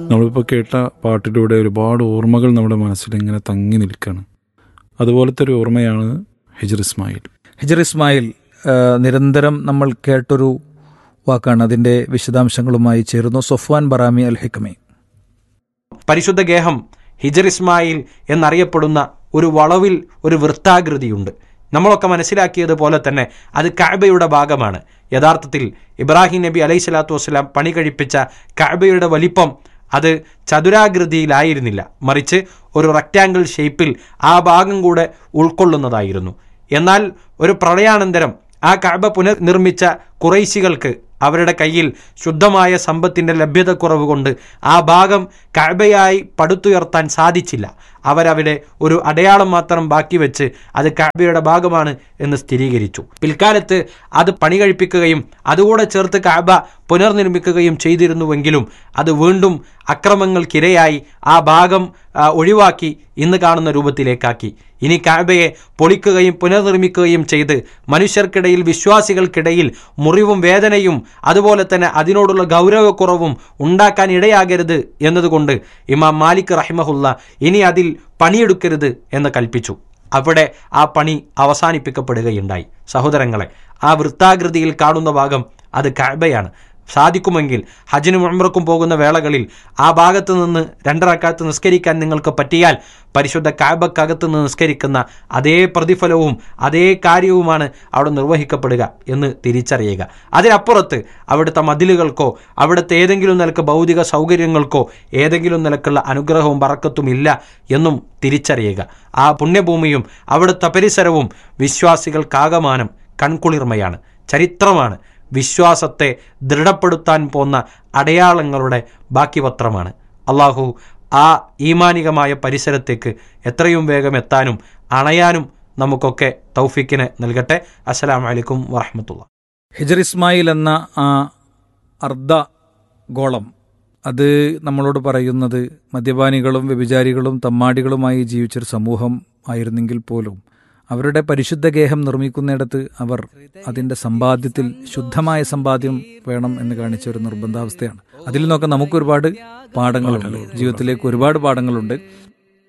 നമ്മളിപ്പോൾ കേട്ട പാട്ടിലൂടെ ഒരുപാട് ഓർമ്മകൾ നമ്മുടെ മനസ്സിൽ ഇങ്ങനെ തങ്ങി നിൽക്കുകയാണ് അതുപോലത്തെ ഒരു ഓർമ്മയാണ് ഹിജർ ഇസ്മായിൽ ഹിജർ ഇസ്മായിൽ ആ, നിരന്തരം നമ്മൾ കേട്ടൊരു വാക്കാണ് അതിന്റെ വിശദാംശങ്ങളുമായി ചേരുന്നു സൊഫ്വാൻ ബറാമി അൽ ഹിക്കമി പരിശുദ്ധ ഗേഹം ഹിജർ ഇസ്മായിൽ എന്നറിയപ്പെടുന്ന ഒരു വളവിൽ ഒരു വൃത്താകൃതിയുണ്ട് നമ്മളൊക്കെ മനസ്സിലാക്കിയതുപോലെ തന്നെ അത് കാബയുടെ ഭാഗമാണ് യഥാർത്ഥത്തിൽ ഇബ്രാഹിം നബി അലൈഹി സ്വലാത്തു വസ്സലാം പണി കഴിപ്പിച്ച കാബയുടെ വലിപ്പം അത് ചതുരാകൃതിയിലായിരുന്നില്ല മറിച്ച് ഒരു റെക്റ്റാങ്കിൾ ഷേപ്പിൽ ആ ഭാഗം കൂടെ ഉൾക്കൊള്ളുന്നതായിരുന്നു എന്നാൽ ഒരു പ്രളയാനന്തരം ആ കാബ പുനർനിർമ്മിച്ച കുറൈശികൾക്ക് അവരുടെ കയ്യിൽ ശുദ്ധമായ സമ്പത്തിൻ്റെ ലഭ്യതക്കുറവ് കൊണ്ട് ആ ഭാഗം കഅബയായി പടുത്തുയർത്താൻ സാധിച്ചില്ല അവരവിടെ ഒരു അടയാളം മാത്രം ബാക്കി വെച്ച് അത് കഅബയുടെ ഭാഗമാണ് എന്ന് സ്ഥിരീകരിച്ചു പിൽക്കാലത്ത് അത് പണി കഴിപ്പിക്കുകയും അതുകൂടെ ചേർത്ത് കഅബ പുനർനിർമ്മിക്കുകയും ചെയ്തിരുന്നുവെങ്കിലും അത് വീണ്ടും അക്രമങ്ങൾക്കിരയായി ആ ഭാഗം ആ, ഒഴിവാക്കി ഇന്ന് കാണുന്ന രൂപത്തിലേക്കാക്കി ഇനി കാബയെ പൊളിക്കുകയും പുനർനിർമ്മിക്കുകയും ചെയ്ത് മനുഷ്യർക്കിടയിൽ വിശ്വാസികൾക്കിടയിൽ മുറിവും വേദനയും അതുപോലെ തന്നെ അതിനോടുള്ള ഗൗരവക്കുറവും ഉണ്ടാക്കാൻ ഇടയാകരുത് എന്നതുകൊണ്ട് ഇമാം മാലിക് റഹിമഹുല്ല ഇനി അതിൽ പണിയെടുക്കരുത് എന്ന് കൽപ്പിച്ചു അവിടെ ആ പണി അവസാനിപ്പിക്കപ്പെടുകയുണ്ടായി സഹോദരങ്ങളെ ആ വൃത്താകൃതിയിൽ കാണുന്ന ഭാഗം അത് കഅബയാണ് സാധിക്കുമെങ്കിൽ ഹജ്ജിനും ഉംറക്കും പോകുന്ന വേളകളിൽ ആ ഭാഗത്ത് നിന്ന് രണ്ടറക്കാലത്ത് നിസ്കരിക്കാൻ നിങ്ങൾക്ക് പറ്റിയാൽ പരിശുദ്ധ കാബക്കകത്ത് നിന്ന് നിസ്കരിക്കുന്ന അതേ പ്രതിഫലവും അതേ കാര്യവുമാണ് അവിടെ നിർവഹിക്കപ്പെടുക എന്ന് തിരിച്ചറിയുക അതിനപ്പുറത്ത് അവിടുത്തെ മതിലുകൾക്കോ അവിടുത്തെ ഏതെങ്കിലും നിലക്ക് ഭൗതിക സൗകര്യങ്ങൾക്കോ ഏതെങ്കിലും നിലക്കുള്ള അനുഗ്രഹവും പറക്കത്തും ഇല്ല എന്നും തിരിച്ചറിയുക ആ പുണ്യഭൂമിയും അവിടുത്തെ പരിസരവും വിശ്വാസികൾക്കാകമാനം കൺകുളിർമയാണ് ചരിത്രമാണ് വിശ്വാസത്തെ ദൃഢപ്പെടുത്താൻ പോന്ന അടയാളങ്ങളുടെ ബാക്കി പത്രമാണ് അള്ളാഹു ആ ഈമാനികമായ പരിസരത്തേക്ക് എത്രയും വേഗം എത്താനും അണയാനും നമുക്കൊക്കെ തൗഫീക്കിനെ നൽകട്ടെ അസ്സലാമു അലൈക്കും വറഹമത്തുള്ള ഹിജർ ഇസ്മായിൽ എന്ന ആ അർദ്ധ ഗോളം അത് നമ്മളോട് പറയുന്നത് മദ്യപാനികളും വ്യഭിചാരികളും തമ്മാടികളുമായി ജീവിച്ചൊരു സമൂഹം ആയിരുന്നെങ്കിൽ പോലും അവരുടെ പരിശുദ്ധ ഗേഹം നിർമ്മിക്കുന്നിടത്ത് അവർ അതിന്റെ സമ്പാദ്യത്തിൽ ശുദ്ധമായ സമ്പാദ്യം വേണം എന്ന് കാണിച്ച ഒരു നിർബന്ധാവസ്ഥയാണ് അതിൽ നിന്നൊക്കെ നമുക്ക് ഒരുപാട് പാഠങ്ങളുണ്ട് ജീവിതത്തിലേക്ക് ഒരുപാട് പാഠങ്ങളുണ്ട്